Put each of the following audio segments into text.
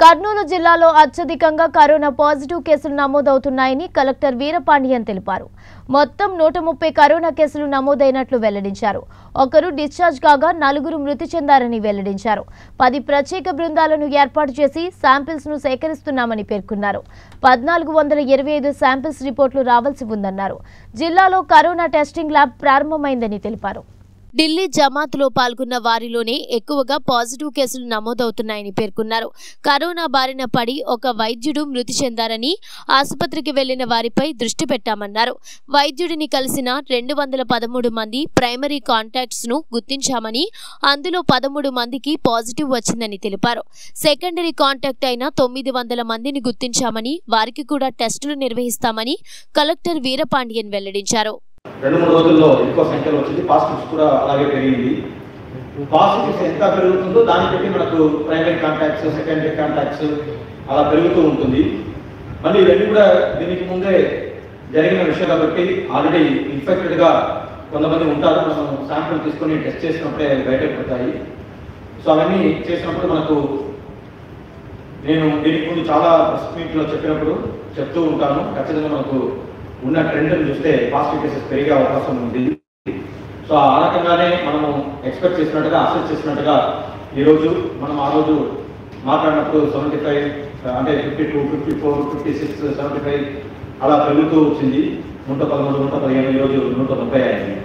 కర్నూలు జిల్లాలో అత్యధికంగా corona positive కేసులు నమోదవుతున్నాయని కలెక్టర్ వీరపాండియన్ తెలిపారు మొత్తం నూట ముప్పై కరోనా కేసులు నమోదైనట్లు వెల్లడించారు ఒకరు డిశ్చార్జ్ కాగా నలుగురు మృతి చెందారని వెల్లడించారు పది ప్రత్యేక బృందాలను ఏర్పాటు చేసి శాంపిల్స్ ను సేకరిస్తున్నామని పేర్కొన్నారు పద్నాలుగు వందల ఇరవై ఐదు శాంపిల్స్ రిపోర్టులు రావాల్సి ఉందన్నారు జిల్లాలో కరోనా టెస్టింగ్ ల్యాబ్ ప్రారంభమైందని తెలిపారు ఢిల్లీ జమాత్లో పాల్గొన్న వారిలోనే ఎక్కువగా పాజిటివ్ కేసులు నమోదవుతున్నాయని పేర్కొన్నారు కరోనా బారిన పడి ఒక వైద్యుడు మృతి చెందారని ఆసుపత్రికి వెళ్లిన వారిపై దృష్టి పెట్టామన్నారు వైద్యుడిని కలిసిన రెండు వందల పదమూడు మంది ప్రైమరీ కాంటాక్ట్స్ ను గుర్తించామని అందులో పదమూడు మందికి పాజిటివ్ వచ్చిందని తెలిపారు సెకండరీ కాంటాక్ట్ అయిన తొమ్మిది వందల మందిని గుర్తించామని వారికి కూడా టెస్టులు నిర్వహిస్తామని కలెక్టర్ వీరపాండియన్ వెల్లడించారు రెండు మూడు రోజుల్లో ఎక్కువ సంఖ్యలో వచ్చింది పాజిటివ్స్ కూడా అలాగే పెరిగింది పాజిటివ్స్ ఎంత పెరుగుతుందో దాన్ని బట్టి మనకు ప్రైమరీ కాంటాక్ట్స్ సెకండరీ కాంటాక్ట్స్ అలా పెరుగుతూ ఉంటుంది మళ్ళీ ఇవన్నీ కూడా దీనికి ముందే జరిగిన విషయం కాబట్టి ఆల్రెడీ ఇన్ఫెక్టెడ్గా కొంతమంది ఉంటారు మనం శాంపుల్ తీసుకొని టెస్ట్ చేసినప్పుడే బయటపడతాయి సో అవన్నీ చేసినప్పుడు మనకు నేను దీనికి ముందు చాలా ప్రెస్ మీట్లో చెప్పినప్పుడు చెప్తూ ఉంటాను ఖచ్చితంగా మనకు ఉన్న ట్రెండ్ని చూస్తే పాజిటివ్ కేసెస్ పెరిగే అవకాశం ఉంది సో ఆ రకంగానే మనము ఎక్స్పెక్ట్ చేసినట్టుగా అసెస్ చేసినట్టుగా ఈరోజు మనం ఆ రోజు మాట్లాడినప్పుడు సెవెంటీ ఫైవ్ అంటే fifty two fifty four fifty six seventy five అలా పెరుగుతూ వచ్చింది నూట పదమూడు నూట పదిహేను ఈరోజు నూట ముప్పై అయింది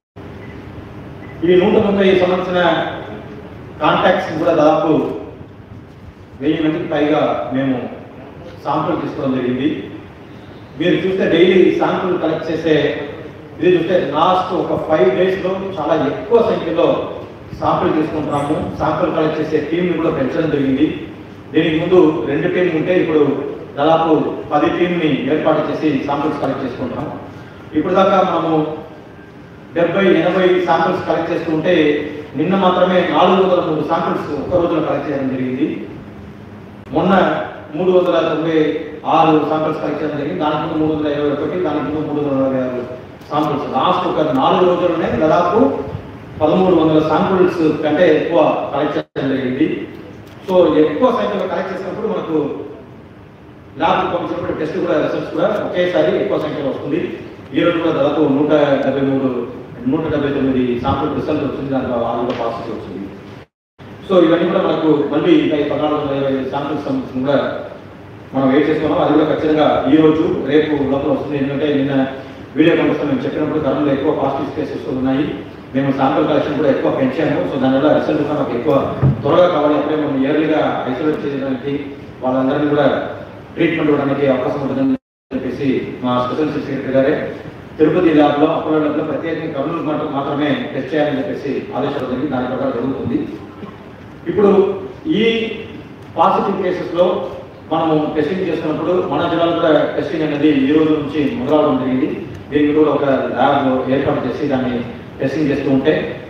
ఈ నూట ముప్పై సంబంధించిన కాంటాక్ట్స్ కూడా దాదాపు వెయ్యి మందికి పైగా మేము శాంపుల్ తీసుకోవడం జరిగింది మీరు చూస్తే డైలీ శాంపుల్ కలెక్ట్ చేసే ఇది చూస్తే లాస్ట్ ఒక ఫైవ్ డేస్లో చాలా ఎక్కువ సంఖ్యలో శాంపుల్ తీసుకుంటున్నాము శాంపుల్ కలెక్ట్ చేసే టీంని కూడా పెంచడం జరిగింది దీనికి ముందు రెండు టీంలు ఉంటే ఇప్పుడు దాదాపు పది టీంని ఏర్పాటు చేసి శాంపుల్స్ కలెక్ట్ చేసుకుంటాం ఇప్పుడు దాకా మనము డెబ్బై ఎనభై శాంపుల్స్ కలెక్ట్ చేస్తుంటే నిన్న మాత్రమే నాలుగు వందల మూడు శాంపుల్స్ ఒక్క రోజులో కలెక్ట్ చేయడం జరిగింది మొన్న మూడు వందల తొంభై ఆరు శాంపిల్స్ కలెక్ట్ చేయడం జరిగింది దానికి ముందు మూడు వందల ఇరవై ఒకటి దానికి ముందు మూడు వందల ఇరవై ఆరు శాంపిల్స్ లాస్ట్ ఒక నాలుగు రోజుల్లోనే దాదాపు పదమూడు వందల శాంపిల్స్ కంటే ఎక్కువ కలెక్ట్ చేయడం జరిగింది సో ఎక్కువ సంఖ్యలో కలెక్ట్ చేసినప్పుడు మనకు ల్యాబ్ పంపించినప్పుడు టెస్ట్ కూడా రిజల్ట్స్ కూడా ఒకేసారి ఎక్కువ సంఖ్యలో వస్తుంది ఈ రోజు కూడా దాదాపు నూట డెబ్బై మూడు నూట డెబ్బై తొమ్మిది శాంపుల్ రిజల్ట్ వచ్చింది దాంట్లో ఆరు కూడా పాజిటివ్ వచ్చింది సో ఇవన్నీ కూడా మనకు మళ్ళీ ఇంకా ఈ పద్నాలుగు వందల ఇరవై శాంపిల్స్ సంబంధించి కూడా మనం వెయిట్ చేస్తున్నాం అది కూడా ఖచ్చితంగా ఈ రోజు రేపు లోపల వస్తుంది ఎందుకంటే నిన్న వీడియో కాన్ఫరెన్స్ మేము చెప్పినప్పుడు కరోనాలో ఎక్కువ పాజిటివ్ కేసెస్ ఉన్నాయి మేము శాంపుల్ కలెక్షన్ కూడా ఎక్కువ పెంచాము సో దానివల్ల రిజల్ట్ కూడా మాకు ఎక్కువ త్వరగా కావాలి అప్పుడే మనం ఇయర్లీగా ఐసోలేట్ చేయడానికి వాళ్ళందరినీ కూడా ట్రీట్మెంట్ ఇవ్వడానికి అవకాశం ఉంటుందని చెప్పేసి మా స్పెషల్ సెక్రటరీ గారే తిరుపతి ల్యాబ్లో అపోలో ల్యాబ్లో ప్రత్యేకంగా కర్నూలు మాత్రం- మాత్రమే టెస్ట్ చేయాలని చెప్పేసి ఆదేశాలు జరిగింది దాని ప్రకారం జరుగుతుంది ఇప్పుడు ఈ పాజిటివ్ కేసెస్లో మనము టెస్టింగ్ చేస్తున్నప్పుడు మన జిల్లాలో కూడా టెస్టింగ్ అనేది ఈ రోజు నుంచి మొదలవడం జరిగింది దీనికి కూడా ఒక ల్యాబ్ ఏర్పాటు చేసి దాన్ని టెస్టింగ్ చేస్తూ ఉంటే